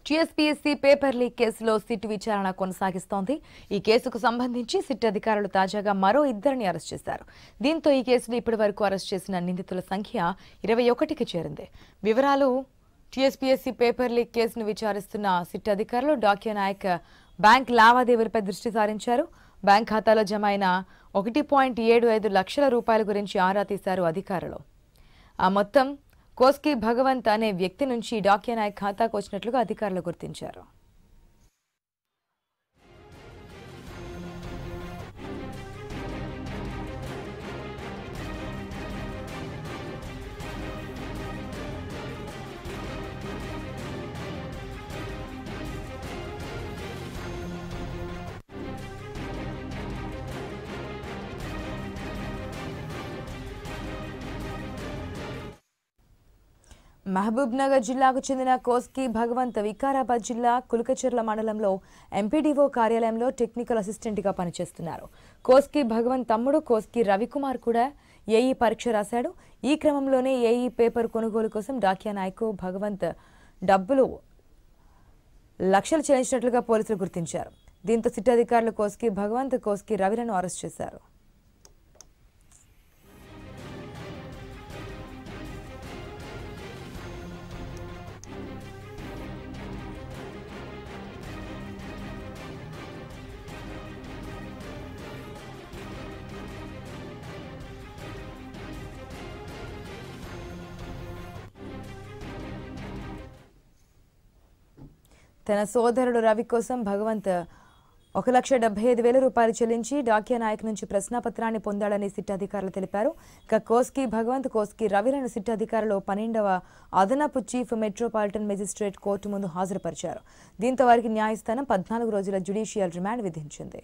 TSPSC paper leak కేసులో SIT విచారణ కొనసాగిస్తోంది ఈ కేసుకు సంబంధించి సిట్ అధికారులు తాజాగా మరో ఇద్దరిని అరెస్ట్ చేశారు దీంతో ఈ కేసులో ఇప్పటి వరకు అరెస్ట్ చేసిన నిందితుల సంఖ్య ఇరవై ఒకటికి చేరింది వివరాలు టీఎస్పీఎస్సీ పేపర్ లీక్ కేసును విచారిస్తున్న సిట్ అధికారులు డాక్యా నాయక్ బ్యాంక్ లావాదేవీలపై దృష్టి సారించారు బ్యాంక్ ఖాతాలో జమ అయిన ఒకటి పాయింట్ ఏడు ఐదు లక్షల రూపాయల గురించి ఆరా తీశారు అధికారులు ఆ మొత్తం కోస్కి భగవంత్ అనే వ్యక్తి నుంచి డాక్యా నాయక్ ఖాతాకు వచ్చినట్లుగా అధికారులు గుర్తించారు మహబూబ్ నగర్ జిల్లాకు చెందిన కోస్కి భగవంత్ వికారాబాద్ జిల్లా కులకచెర్ల మండలంలో ఎంపీడీఓ కార్యాలయంలో టెక్నికల్ అసిస్టెంట్గా పనిచేస్తున్నారు కోస్కి భగవంత్ తమ్ముడు కోస్కి రవికుమార్ కూడా ఏఈ పరీక్ష రాశాడు ఈ క్రమంలోనే ఏఈ పేపర్ కొనుగోలు కోసం డాక్యా నాయక్ భగవంత్ డబ్బులు లక్షలు చెల్లించినట్లుగా పోలీసులు గుర్తించారు దీంతో సిట్ అధికారులు కోస్కి భగవంత్ కోస్కి రవిలను అరెస్ట్ చేశారు తన సోదరుడు రవి కోసం భగవంత్ ఒక లక్ష డెబ్బై ఐదు వేల రూపాయలు చెల్లించి డాక్యా నాయక్ నుంచి ప్రశ్నాపత్రాన్ని పొందాడని సిట్ అధికారులు తెలిపారు ఇక కోస్కి భగవంత్ కోస్కి రవిలను సిట్ అధికారులు పన్నెండవ అదనపు చీఫ్ మెట్రోపాలిటన్ మెజిస్ట్రేట్ కోర్టు ముందు హాజరుపరిచారు దీంతో వారికి న్యాయస్థానం పద్నాలుగు రోజుల జ్యుడిషియల్ రిమాండ్ విధించింది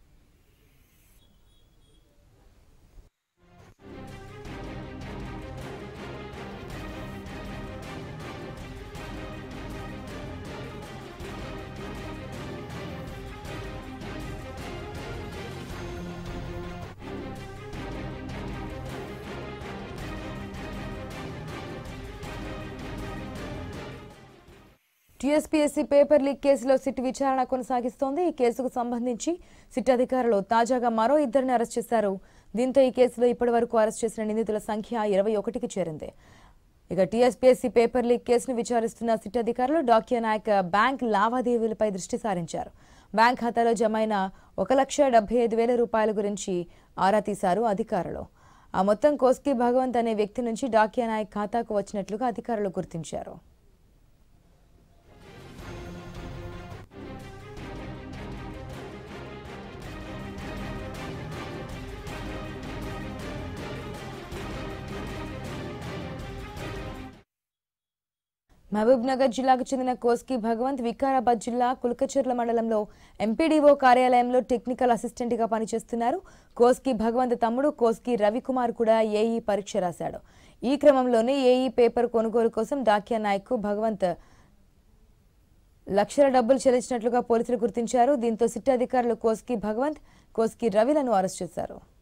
టీఎస్పీఎస్సీ పేపర్ లీక్ కేసులో సిట్ విచారణ కొనసాగిస్తోంది ఈ కేసుకు సంబంధించి సిట్ అధికారులు తాజాగా మరో ఇద్దరిని అరెస్ట్ చేశారు దీంతో ఈ కేసులో ఇప్పటి వరకు అరెస్ట్ చేసిన నిందితుల సంఖ్య ఇరవై ఒకటికి చేరింది ఇక టీఎస్పీఎస్సీ పేపర్ లీక్ కేసును విచారిస్తున్న సిట్ అధికారులు డాక్యా నాయక్ బ్యాంక్ లావాదేవీలపై దృష్టి సారించారు బ్యాంక్ ఖాతాలో జమైన ఒక లక్ష డెబ్బై ఐదు వేల రూపాయల గురించి ఆరా తీశారు అధికారులు ఆ మొత్తం కోస్కి భగవంత్ అనే వ్యక్తి నుంచి డాక్యా నాయక్ ఖాతాకు వచ్చినట్లుగా అధికారులు గుర్తించారు మహబూబ్ నగర్ జిల్లాకు చెందిన కోస్కి భగవంత్ వికారాబాద్ జిల్లా కులకచెర్ల మండలంలో ఎంపీడీఓ కార్యాలయంలో టెక్నికల్ అసిస్టెంట్గా పనిచేస్తున్నారు కోస్కి భగవంత్ తమ్ముడు కోస్కి రవికుమార్ కూడా ఏఈ పరీక్ష రాశాడు ఈ క్రమంలోనే ఏఈ పేపర్ కొనుగోలు కోసం డాక్యా నాయక్ భగవంత్ లక్షల డబ్బులు చెల్లించినట్లుగా పోలీసులు గుర్తించారు దీంతో సిట్ అధికారులు కోస్కి భగవంత్ కోస్కి రవిలను అరెస్ట్ చేశారు